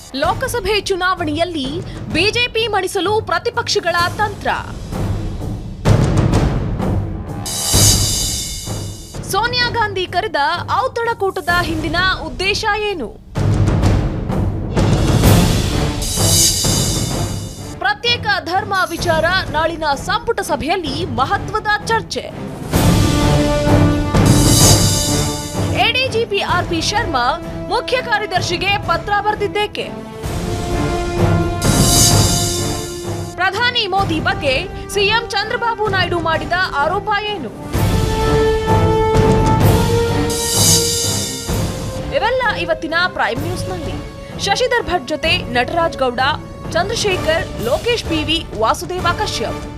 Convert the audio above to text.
ಲೋಕಸಭೆ ಚುನಾವಣೆಯಲ್ಲಿ ಬಿಜೆಪಿ ಮಣಿಸಲು ಪ್ರತಿಪಕ್ಷಗಳ ತಂತ್ರ ಸೋನಿಯಾ ಗಾಂಧಿ ಕರೆದ ಔತಣಕೂಟದ ಹಿಂದಿನ ಉದ್ದೇಶ ಏನು ಪ್ರತ್ಯೇಕ ಧರ್ಮ ವಿಚಾರ ನಾಳಿನ ಸಂಪುಟ ಸಭೆಯಲ್ಲಿ ಮಹತ್ವದ ಚರ್ಚೆ ಎಡಿಜಿಪಿ ಆರ್ಪಿ ಶರ್ಮಾ ಮುಖ್ಯ ಕಾರ್ಯದರ್ಶಿಗೆ ಪತ್ರ ಬರೆದಿದ್ದೇಕೆ ಪ್ರಧಾನಿ ಮೋದಿ ಬಗ್ಗೆ ಸಿಎಂ ಚಂದ್ರಬಾಬು ನಾಯ್ಡು ಮಾಡಿದ ಆರೋಪ ಏನು ಇವೆಲ್ಲ ಇವತ್ತಿನ ಪ್ರೈಮ್ ನ್ಯೂಸ್ನಲ್ಲಿ ಶಶಿಧರ್ ಭಟ್ ಜೊತೆ ನಟರಾಜ್ ಗೌಡ ಚಂದ್ರಶೇಖರ್ ಲೋಕೇಶ್ ಪಿವಿ ವಾಸುದೇವ ಕಶ್ಯಪ್